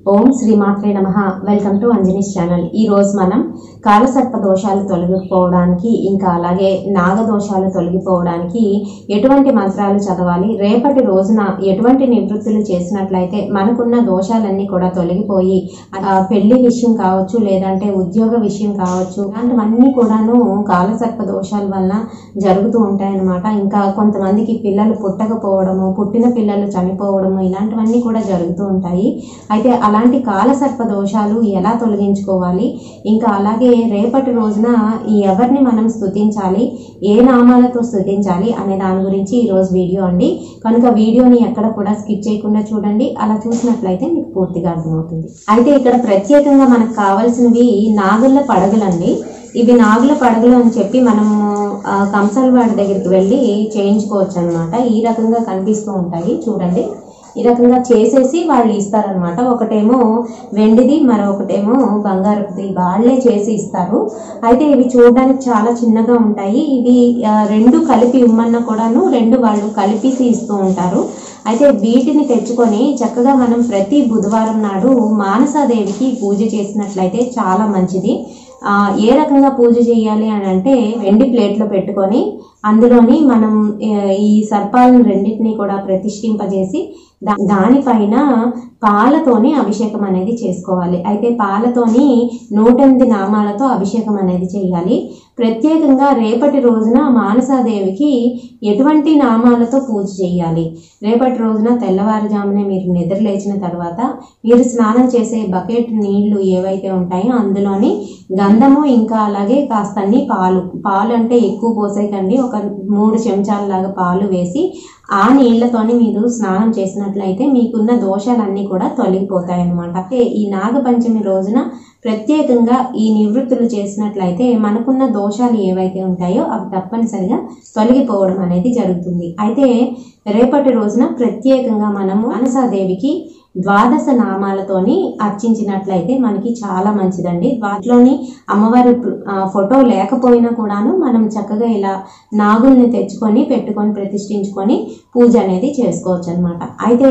ఓం శ్రీ మాత్రే నమ welcome to Anjani's channel ఈ రోజు మనం కాలసర్ప దోషాలు తొలగిపోవడానికి ఇంకా అలాగే నాగ దోషాలు తొలగిపోవడానికి ఎటువంటి మంత్రాలు చదవాలి రేపటి రోజున ఎటువంటి నివృత్తులు చేసినట్లయితే మనకున్న దోషాలన్నీ కూడా తొలగిపోయి ఆ, పెళ్లి విషయం కావచ్చు లేదంటే ఉద్యోగ విషయం కావచ్చు ఇలాంటివన్నీ కూడాను కాలసర్ప దోషాల వలన జరుగుతూ ఉంటాయన్నమాట ఇంకా కొంతమందికి పిల్లలు పుట్టకపోవడము పుట్టిన పిల్లలు చనిపోవడము ఇలాంటివన్నీ కూడా జరుగుతూ ఉంటాయి అయితే అలాంటి కాలసర్ప దోషాలు ఎలా తొలగించుకోవాలి ఇంకా అలాగే రేపటి రోజున ఈ ఎవరిని మనం స్తుతించాలి ఏ నామాలతో స్తుతించాలి అనే దాని గురించి ఈ రోజు వీడియో అండి కనుక వీడియోని ఎక్కడ కూడా స్కిప్ చేయకుండా చూడండి అలా చూసినట్లయితే మీకు పూర్తిగా అర్థమవుతుంది అయితే ఇక్కడ ప్రత్యేకంగా మనకు కావాల్సినవి నాగుల పడగలండి ఇవి నాగుల పడగలు అని చెప్పి మనము ఆ, కంసాలవాడి దగ్గరికి వెళ్ళి చేయించుకోవచ్చు అనమాట ఈ రకంగా కనిపిస్తూ ఉంటాయి చూడండి ఈ రకంగా చేసేసి వాళ్ళు ఇస్తారనమాట ఒకటేమో వెండిది మరొకటేమో బంగారపుది వాళ్ళే చేసి ఇస్తారు అయితే ఇవి చూడడానికి చాలా చిన్నగా ఉంటాయి ఇవి ఆ, రెండు కలిపి ఇమ్మన్నా కూడాను రెండు వాళ్ళు కలిపి ఇస్తూ ఉంటారు అయితే వీటిని తెచ్చుకొని చక్కగా మనం ప్రతి బుధవారం నాడు మానసాదేవికి పూజ చేసినట్లయితే చాలా మంచిది ఆ, ఏ రకంగా పూజ చేయాలి అని అంటే వెండి ప్లేట్లో పెట్టుకొని అందులోని మనం ఆ, ఈ సర్పాలను రెండింటినీ కూడా ప్రతిష్ఠింపజేసి దా- దానిపైన పాలతోని అభిషేకం అనేది చేసుకోవాలి అయితే పాలతోని నూటెనిమిది నామాలతో అభిషేకం అనేది చేయాలి ప్రత్యేకంగా రేపటి రోజున మానసాదేవికి ఎటువంటి నామాలతో పూజ చేయాలి రేపటి రోజున తెల్లవారుజామునే మీరు నిద్ర లేచిన తర్వాత మీరు స్నానం చేసే బకెట్ నీళ్లు ఏవైతే ఉంటాయో అందులోని గంధము ఇంకా అలాగే కాస్తన్ని పాలు పాలు అంటే ఎక్కువ పోసేకండి ఒక మూడు చెంచాల లాగా పాలు వేసి ఆ నీళ్లతోని మీరు స్నానం చేసినట్లయితే మీకున్న దోషాలన్నీ కూడా తొలగిపోతాయి అన్నమాట అంటే ఈ నాగపంచమి రోజున ప్రత్యేకంగా ఈ నివృత్తులు చేసినట్లయితే మనకున్న దోషాలు ఏవైతే ఉంటాయో అవి తప్పనిసరిగా తొలగిపోవడం అనేది జరుగుతుంది అయితే రేపటి రోజున ప్రత్యేకంగా మనము మానసాదేవికి ద్వాదశ నామాలతోని అర్చించినట్లయితే మనకి చాలా మంచిదండి వాటిలోని అమ్మవారి ఆ, ఫోటో లేకపోయినా కూడాను మనం చక్కగా ఇలా నాగుల్ని తెచ్చుకొని పెట్టుకొని ప్రతిష్ఠించుకొని పూజ అనేది చేసుకోవచ్చు అనమాట అయితే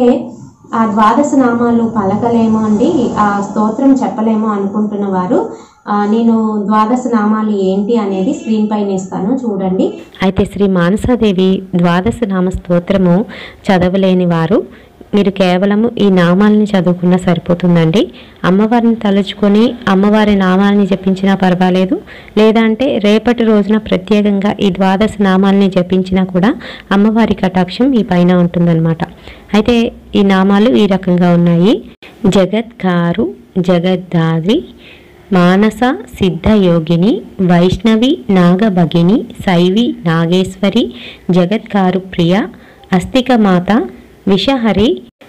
ఆ ద్వాదశ నామాలు పలకలేమో అండి ఆ స్తోత్రం చెప్పలేమో అనుకుంటున్న వారు ఆ, నేను ద్వాదశ నామాలు ఏంటి అనేది స్క్రీన్ పైన ఇస్తాను చూడండి అయితే శ్రీ మానసాదేవి ద్వాదశ నామ స్తోత్రము చదవలేని వారు మీరు కేవలము ఈ నామాలని చదువుకున్నా సరిపోతుందండి అమ్మవారిని తలుచుకొని అమ్మవారి నామాలని జపించినా పర్వాలేదు లేదంటే రేపటి రోజున ప్రత్యేకంగా ఈ ద్వాదశ నామాలని జపించినా కూడా అమ్మవారి కటాక్షం ఈ పైన ఉంటుందన్నమాట అయితే ఈ నామాలు ఈ రకంగా ఉన్నాయి జగత్కారు జగద్దాద్రి మానస సిద్ధయోగిని వైష్ణవి నాగభగిని శైవి నాగేశ్వరి జగత్కారు ప్రియ అస్తికమాత విషహరి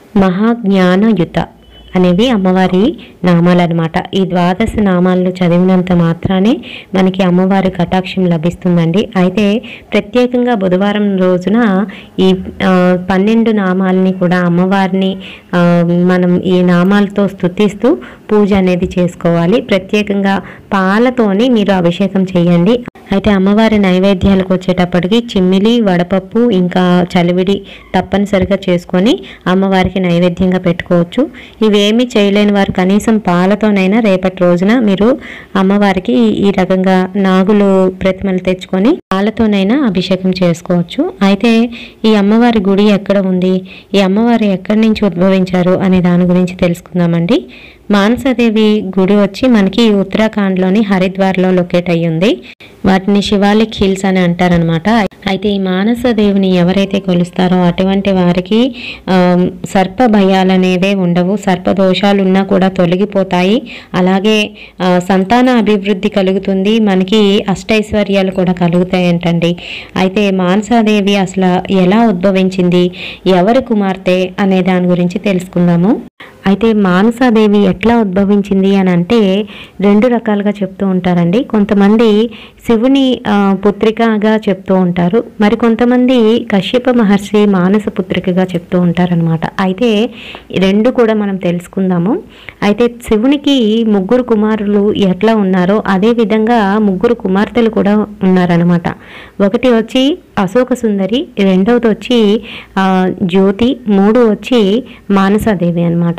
మహాజ్ఞానయుత అనేవి అమ్మవారి నామాలన్నమాట ఈ ద్వాదశ నామాలను చదివినంత మాత్రానే మనకి అమ్మవారి కటాక్షం లభిస్తుందండి అయితే ప్రత్యేకంగా బుధవారం రోజున ఈ ఆ, పన్నెండు నామాలని కూడా అమ్మవారిని ఆ, మనం ఈ నామాలతో స్తుతిస్తూ పూజ అనేది చేసుకోవాలి ప్రత్యేకంగా పాలతోని మీరు అభిషేకం చేయండి అయితే అమ్మవారి నైవేద్యాలకు వచ్చేటప్పటికి చిమ్మిలి వడపప్పు ఇంకా చలివిడి తప్పనిసరిగా చేసుకొని అమ్మవారికి నైవేద్యంగా పెట్టుకోవచ్చు ఇవేమీ చేయలేని వారు కనీసం పాలతోనైనా రేపటి రోజున మీరు అమ్మవారికి ఈ రకంగా నాగులు ప్రతిమలు తెచ్చుకొని పాలతోనైనా అభిషేకం చేసుకోవచ్చు అయితే ఈ అమ్మవారి గుడి ఎక్కడ ఉంది ఈ అమ్మవారు ఎక్కడి నుంచి ఉద్భవించారు అనే దాని గురించి తెలుసుకుందామండి మానసాదేవి గుడి వచ్చి మనకి ఉత్తరాఖండ్లోని హరిద్వార్లో లొకేట్ అయ్యి ఉంది వాటిని శివాలిక్ హిల్స్ అని అంటారనమాట అయితే ఈ మానసదేవిని ఎవరైతే కొలుస్తారో అటువంటి వారికి ఆమ్, సర్ప భయాలు అనేవే ఉండవు సర్ప దోషాలు ఉన్నా కూడా తొలగిపోతాయి అలాగే ఆ, సంతాన అభివృద్ధి కలుగుతుంది మనకి అష్టైశ్వర్యాలు కూడా కలుగుతాయంటండి అయితే మానసాదేవి అసలు ఎలా ఉద్భవించింది ఎవరి కుమార్తె అనే దాని గురించి తెలుసుకుందాము అయితే మానసాదేవి ఎట్లా ఉద్భవించింది అని అంటే రెండు రకాలుగా చెప్తూ ఉంటారండి కొంతమంది శివుని ఆ, పుత్రికగా చెప్తూ ఉంటారు మరి కొంతమంది కశ్యప మహర్షి మానస పుత్రికగా చెప్తూ ఉంటారనమాట అయితే ఈ రెండు కూడా మనం తెలుసుకుందాము అయితే శివునికి ముగ్గురు కుమారులు ఎట్లా ఉన్నారో అదే విధంగా ముగ్గురు కుమార్తెలు కూడా ఉన్నారనమాట ఒకటి వచ్చి అశోక సుందరి రెండవది వచ్చి ఆ, జ్యోతి మూడు వచ్చి మానసాదేవి అన్నమాట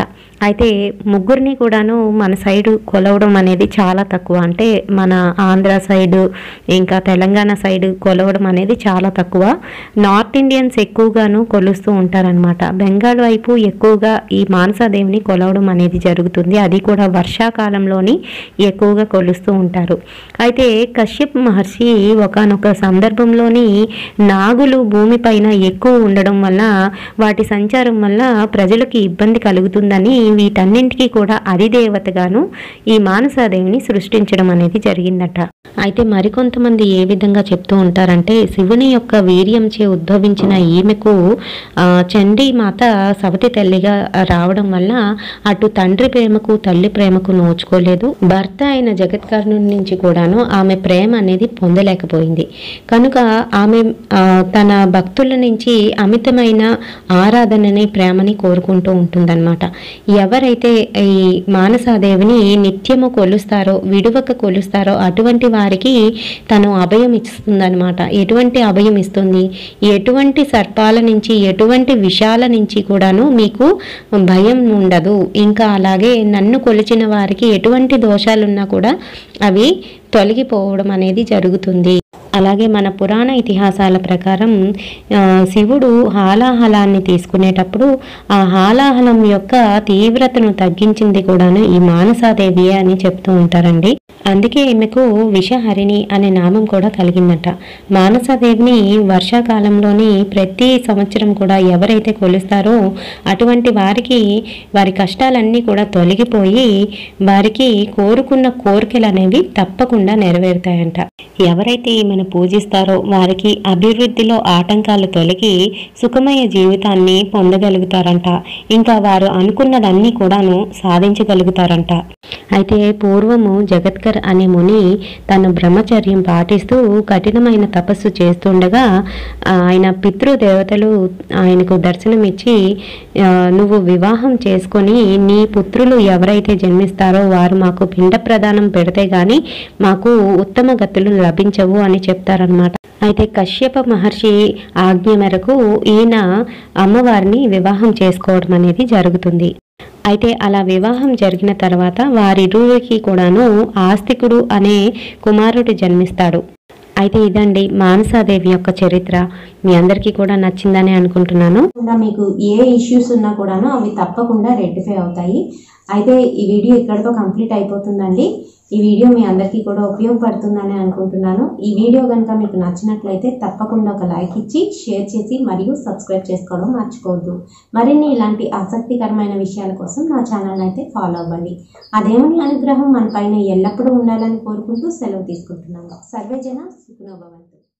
అయితే ముగ్గురిని కూడాను మన సైడు కొలవడం అనేది చాలా తక్కువ అంటే మన ఆంధ్ర సైడు ఇంకా తెలంగాణ సైడు కొలవడం అనేది చాలా తక్కువ నార్త్ ఇండియన్స్ ఎక్కువగాను కొలుస్తూ ఉంటారనమాట బెంగాల్ వైపు ఎక్కువగా ఈ మానసాదేవిని కొలవడం అనేది జరుగుతుంది అది కూడా వర్షాకాలంలోని ఎక్కువగా కొలుస్తూ ఉంటారు అయితే కశ్యప్ మహర్షి ఒకానొక సందర్భంలోని నాగులు భూమిపైన ఎక్కువ ఉండడం వల్ల వాటి సంచారం వల్ల ప్రజలకు ఇబ్బంది కలుగుతుందని వీటన్నింటికీ కూడా అధిదేవతగాను ఈ మానసాదేవిని సృష్టించడం అనేది జరిగిందట అయితే మరికొంతమంది ఏ విధంగా చెప్తూ ఉంటారంటే శివుని యొక్క వీర్యంచే ఉద్భవించిన ఈమెకు ఆ, చండీ మాత సవతి తల్లిగా రావడం వల్ల అటు తండ్రి ప్రేమకు తల్లి ప్రేమకు నోచుకోలేదు భర్త అయిన జగత్కర్ణుడి నుంచి కూడాను ఆమె ప్రేమ అనేది పొందలేకపోయింది కనుక ఆమె ఆ, తన భక్తుల నుంచి అమితమైన ఆరాధనని ప్రేమని కోరుకుంటూ ఉంటుందన్నమాట ఎవరైతే ఈ మానసాదేవిని నిత్యము కొలుస్తారో విడువక కొలుస్తారో అటువంటి వారికి తను అభయం ఇస్తుందన్నమాట ఎటువంటి అభయం ఇస్తుంది ఎటువంటి సర్పాల నుంచి ఎటువంటి విషాల నుంచి కూడాను మీకు భయం ఉండదు ఇంకా అలాగే నన్ను కొలిచిన వారికి ఎటువంటి దోషాలున్నా కూడా అవి తొలగిపోవడం అనేది జరుగుతుంది అలాగే మన పురాణ ఇతిహాసాల ప్రకారం ఆ, శివుడు హాలాహలాన్ని తీసుకునేటప్పుడు ఆ హాలాహలం యొక్క తీవ్రతను తగ్గించింది కూడాను ఈ మానసాదేవియే అని చెప్తూ ఉంటారండి అందుకే ఈమెకు విషహరిణి అనే నామం కూడా కలిగిందట మానసాదేవిని వర్షాకాలంలోని ప్రతి సంవత్సరం కూడా ఎవరైతే కొలుస్తారో అటువంటి వారికి వారి కష్టాలన్నీ కూడా తొలగిపోయి వారికి కోరుకున్న కోరికలు అనేవి తప్పకుండా నెరవేరుతాయంట ఎవరైతే ఈమెను పూజిస్తారో వారికి అభివృద్ధిలో ఆటంకాలు తొలగి సుఖమయ జీవితాన్ని పొందగలుగుతారంట ఇంకా వారు అనుకున్నదన్నీ కూడాను సాధించగలుగుతారంట అయితే పూర్వము జగత్కర్ అనే ముని తన బ్రహ్మచర్యం పాటిస్తూ కఠినమైన తపస్సు చేస్తుండగా ఆయన పితృదేవతలు ఆయనకు దర్శనమిచ్చి ఆ, నువ్వు వివాహం చేసుకొని నీ పుత్రులు ఎవరైతే జన్మిస్తారో వారు మాకు పిండ ప్రదానం పెడితే గాని మాకు ఉత్తమ గతులు లభించవు అని చెప్తారనమాట అయితే కశ్యప మహర్షి ఆజ్ఞ మేరకు ఈయన అమ్మవారిని వివాహం చేసుకోవడం అనేది జరుగుతుంది అయితే అలా వివాహం జరిగిన తర్వాత వారిరువురికి కూడాను ఆస్తికుడు అనే కుమారుడు జన్మిస్తాడు అయితే ఇదండి మానసాదేవి యొక్క చరిత్ర మీ అందరికీ కూడా నచ్చిందని అనుకుంటున్నాను తప్పకుండా మీకు ఏ ఇష్యూస్ ఉన్నా కూడాను అవి తప్పకుండా రెక్టిఫై అవుతాయి అయితే ఈ వీడియో ఇక్కడితో కంప్లీట్ అయిపోతుందండి ఈ వీడియో మీ అందరికీ కూడా ఉపయోగపడుతుందని అనుకుంటున్నాను ఈ వీడియో కనుక మీకు నచ్చినట్లయితే తప్పకుండా ఒక లైక్ ఇచ్చి షేర్ చేసి మరియు సబ్స్క్రైబ్ చేసుకోవడం మర్చిపోవద్దు మరిన్ని ఇలాంటి ఆసక్తికరమైన విషయాల కోసం నా ఛానల్ అయితే ఫాలో అవ్వండి ఆ దేవుని అనుగ్రహం మన పైన ఎల్లప్పుడూ ఉండాలని కోరుకుంటూ సెలవు తీసుకుంటున్నాను సర్వేజన సుఖనోభవంతు